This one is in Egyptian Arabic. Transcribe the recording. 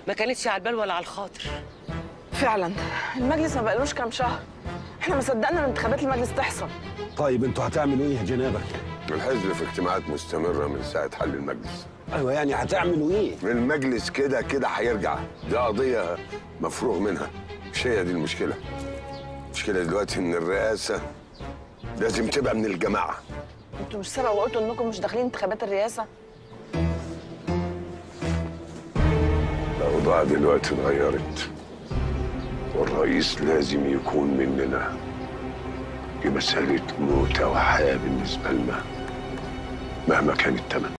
ما كانتش على البال ولا على الخاطر فعلا المجلس ما بقالوش كام شهر احنا ما صدقنا ان انتخابات المجلس تحصل طيب انتوا هتعملوا ايه يا جنابك؟ الحزب في اجتماعات مستمرة من ساعة حل المجلس ايوه يعني هتعملوا ايه؟ المجلس كده كده هيرجع دي قضية مفروغ منها مش هي دي المشكلة المشكلة دلوقتي إن الرئاسة لازم تبقى من الجماعة انتوا مش سبق وقلتوا انكم مش داخلين انتخابات الرئاسه الأوضاع دلوقتي اتغيرت والرئيس لازم يكون مننا دي مسألة موت أو حياة بالنسبة لنا مهما كان الثمن